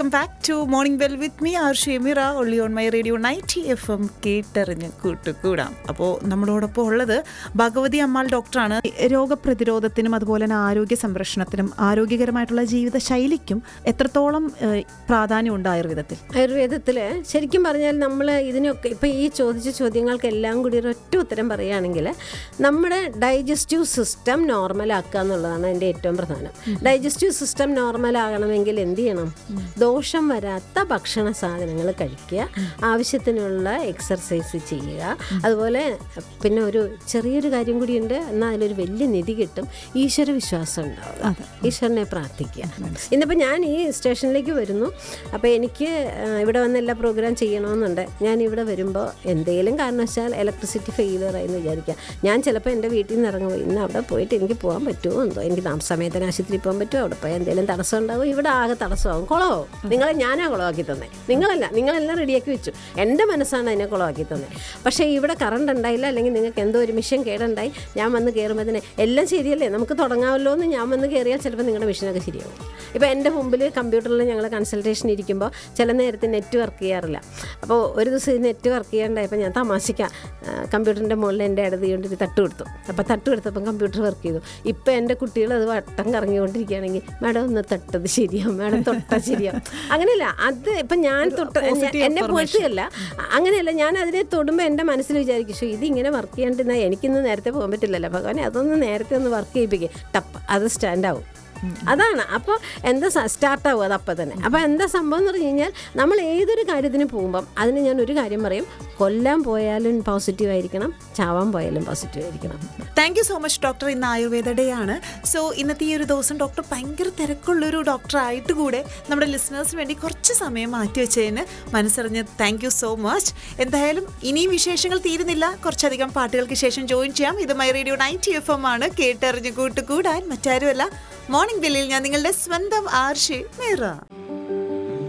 back to morning bell with me R Shemira only on my radio ninety F M കേട്ടറിഞ്ഞ് കൂട്ടുകൂടാം അപ്പോൾ നമ്മളോടൊപ്പം ഉള്ളത് ഭഗവതി അമ്മാൾ ഡോക്ടറാണ് രോഗപ്രതിരോധത്തിനും അതുപോലെ തന്നെ ആരോഗ്യ സംരക്ഷണത്തിനും ആരോഗ്യകരമായിട്ടുള്ള ജീവിത ശൈലിക്കും എത്രത്തോളം ഏഹ്, പ്രാധാന്യമുണ്ട് ആയുർവേദത്തിൽ ആയുർവേദത്തിൽ ശരിക്കും പറഞ്ഞാൽ നമ്മൾ ഇതിനൊക്കെ ഇപ്പോൾ ഈ ചോദിച്ച ചോദ്യങ്ങൾക്കെല്ലാം കൂടി ഒരൊറ്റ ഉത്തരം പറയുകയാണെങ്കിൽ നമ്മുടെ ഡൈജസ്റ്റീവ് സിസ്റ്റം നോർമലാക്കുക എന്നുള്ളതാണ് എൻ്റെ ഏറ്റവും പ്രധാനം ഡൈജസ്റ്റീവ് സിസ്റ്റം നോർമലാകണമെങ്കിൽ എന്ത് ചെയ്യണം ദോഷം വരാത്ത ഭക്ഷണ സാധനങ്ങൾ കഴിക്കുക ആവശ്യത്തിനുള്ള എക്സർസൈസ് ചെയ്യുക അതുപോലെ പിന്നെ ഒരു ചെറിയൊരു കാര്യം കൂടിയുണ്ട് എന്നാൽ അതിലൊരു വലിയ നിധി കിട്ടും ഈശ്വര വിശ്വാസം ഉണ്ടാവുക ഈശ്വരനെ പ്രാർത്ഥിക്കുക ഇന്നിപ്പോൾ ഞാൻ ഈ സ്റ്റേഷനിലേക്ക് വരുന്നു അപ്പോൾ എനിക്ക് ആ, ഇവിടെ വന്ന് എല്ലാ പ്രോഗ്രാം ചെയ്യണമെന്നുണ്ട് ഞാൻ ഇവിടെ വരുമ്പോൾ എന്തെങ്കിലും കാരണവശാൽ ഇലക്ട്രിസിറ്റി ഫെയിലിയർ ആയി എന്ന് വിചാരിക്കുക ഞാൻ ചിലപ്പോൾ എൻ്റെ വീട്ടിൽ നിന്ന് ഇറങ്ങുമ്പോൾ ഇന്ന് അവിടെ പോയിട്ട് എനിക്ക് പോകാൻ പറ്റുമോ എന്തോ എനിക്ക് താമസ സമയത്തിന് ആശുപത്രി പോകാൻ പറ്റുമോ അവിടെ പോയാൽ എന്തെങ്കിലും തടസ്സം ഉണ്ടാവും ഇവിടെ ആകെ തടസ്സമാകും കുളമാവും നിങ്ങളെ ഞാനാ കുളമാക്കി തന്നെ നിങ്ങളല്ല നിങ്ങളെല്ലാം റെഡിയാക്കി വെച്ചു എൻ്റെ മനസ്സാണ് അതിനെ കുളമാക്കി തന്നെ പക്ഷേ ഇവിടെ കറണ്ട് ഉണ്ടായില്ല അല്ലെങ്കിൽ നിങ്ങൾക്ക് എന്തോ ഒരു മിഷൻ കേടുണ്ടായി ഞാൻ വന്ന് കയറുമ്പോൾ തന്നെ എല്ലാം ശരിയല്ലേ നമുക്ക് തുടങ്ങാമല്ലോ എന്ന് ഞാൻ വന്ന് കയറിയാൽ ചിലപ്പോൾ നിങ്ങളുടെ മിഷനൊക്കെ ശരിയാവും ഇപ്പോൾ എൻ്റെ മുമ്പിൽ കമ്പ്യൂട്ടറിൽ ഞങ്ങൾ കൺസൾട്ടേഷൻ ഇരിക്കുമ്പോൾ ചില നേരത്തെ നെറ്റ് വർക്ക് ചെയ്യാറില്ല അപ്പോൾ ഒരു ദിവസം ഈ നെറ്റ് വർക്ക് ചെയ്യാണ്ടായപ്പോൾ ഞാൻ തമാശിക്കാം കമ്പ്യൂട്ടറിൻ്റെ മുകളിൽ എൻ്റെ ഇടത് കൊണ്ട് ഒരു തട്ട് കൊടുത്തു അപ്പോൾ തട്ട് കൊടുത്തപ്പം കമ്പ്യൂട്ടർ വർക്ക് ചെയ്തു ഇപ്പോൾ എൻ്റെ കുട്ടികൾ അത് വട്ടം കറങ്ങിക്കൊണ്ടിരിക്കുകയാണെങ്കിൽ മാഡം ഒന്ന് തട്ടത് ശരിയാവും മാഡം തൊട്ടാൽ ശരിയാവും അങ്ങനെയല്ല അത് ഇപ്പം ഞാൻ തൊട്ട് ഞാൻ- എന്നെ പോഴ്ത്തുകയല്ല അങ്ങനെയല്ല ഞാൻ അതിനെ തൊടുമ്പോൾ എൻ്റെ മനസ്സിൽ വിചാരിക്കും "ശ്ശോ, ഇത് ഇങ്ങനെ വർക്ക് ചെയ്യാണ്ടിരുന്നാൽ എനിക്കിന്ന് നേരത്തെ പോകാൻ പറ്റില്ലല്ലോ ഭഗവാനെ അതൊന്ന് നേരത്തെ ഒന്ന് വർക്ക് ചെയ്യിപ്പിക്കുക ടപ്പ് അത് സ്റ്റാൻഡ് ആവും അതാണ് അപ്പോൾ എന്താ സ്റ്റാർട്ടാവും അത് അപ്പം തന്നെ അപ്പോൾ എന്താ സംഭവം എന്ന് പറഞ്ഞു കഴിഞ്ഞാൽ നമ്മൾ ഏതൊരു കാര്യത്തിന് പോകുമ്പം അതിന് ഞാൻ ഒരു കാര്യം പറയും കൊല്ലാൻ പോയാലും പോസിറ്റീവ് ആയിരിക്കണം ചാവാൻ പോയാലും പോസിറ്റീവ് ആയിരിക്കണം thank you so much doctor ഇന്ന് ആയുർവേദ ഡേ ആണ് സോ ഇന്നത്തെ ഈ ഒരു ദിവസം ഡോക്ടർ ഭയങ്കര തിരക്കുള്ളൊരു ഡോക്ടർ ആയിട്ട് കൂടെ നമ്മുടെ ലിസണേഴ്സിന് വേണ്ടി കുറച്ച് സമയം മാറ്റി വെച്ചതിന് മനസ്സറിഞ്ഞ് താങ്ക് യു സോ മച്ച് എന്തായാലും ഇനിയും വിശേഷങ്ങൾ തീരുന്നില്ല കുറച്ചധികം പാട്ടുകൾക്ക് ശേഷം ജോയിൻ ചെയ്യാം ഇത് my radio night F M ആണ് കേട്ടറിഞ്ഞ് കൂട്ടുകൂടാൻ മറ്റാരുമല്ല മോർണിംഗ് ബെല്ലിൽ ഞാൻ നിങ്ങളുടെ സ്വന്തം ആർഷി മേറ